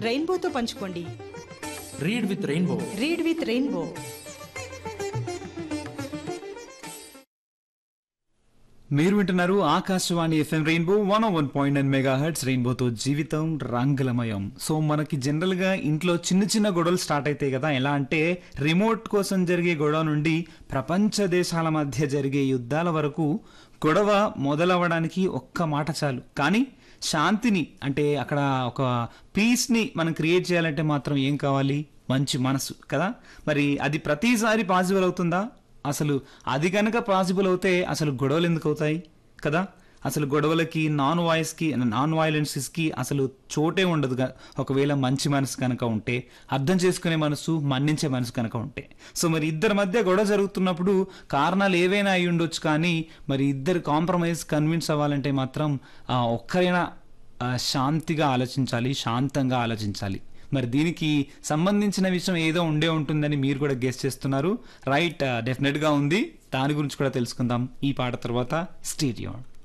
రెయిన్బోతో పంచుకోండి read with Rainbow read with Rainbow మీరు వింటున్నారు Akashvani FM Rainbow one one point nine mega heads రెయిన్బోతో జీవితం రంగులమయం సో మనకి జనరల్ గా ఇంట్లో చిన్న చిన్న గొడవలు స్టార్ట్ అవుతాయి కదా ఎలా అంటే రిమోట్ కోసం జరిగే గొడవ నుండి ప్రపంచ దేశాల మధ్య జరిగే యుద్ధాల వరకు గొడవ మొదలవ్వడానికి ఒక్క మాట చాలు కానీ శాంతిని అంటే అక్కడ ఒక పీస్ని మనం క్రియేట్ చేయాలంటే మాత్రం ఏం కావాలి మంచి మనసు కదా మరి అది ప్రతిసారి పాసిబుల్ అవుతుందా అసలు అది కనుక పాసిబుల్ అవుతే అసలు గొడవలు ఎందుకు అవుతాయి కదా అసలు గొడవలకి నాన్ వాయిస్కి నాన్ వైలెన్సెస్కి అసలు చోటే ఉండదు గా- ఒకవేళ మంచి మనసు కనుక ఉంటే అర్థం చేసుకునే మనసు మన్నించే మనసు కనుక ఉంటే సో మరి ఇద్దరి మధ్య గొడవ జరుగుతున్నప్పుడు కారణాలు ఏవైనా అయి ఉండొచ్చు కానీ మరి ఇద్దరు కాంప్రమైజ్ కన్విన్స్ అవ్వాలంటే మాత్రం ఆ, ఒక్కరైనా ఆ, శాంతిగా ఆలోచించాలి శాంతంగా ఆలోచించాలి మరి దీనికి సంబంధించిన విషయం ఏదో ఉండే ఉంటుందని మీరు కూడా గెస్ట్ చేస్తున్నారు రైట్ డెఫినెట్ గా ఉంది దాని గురించి కూడా తెలుసుకుందాం ఈ పాట తర్వాత స్టేడియం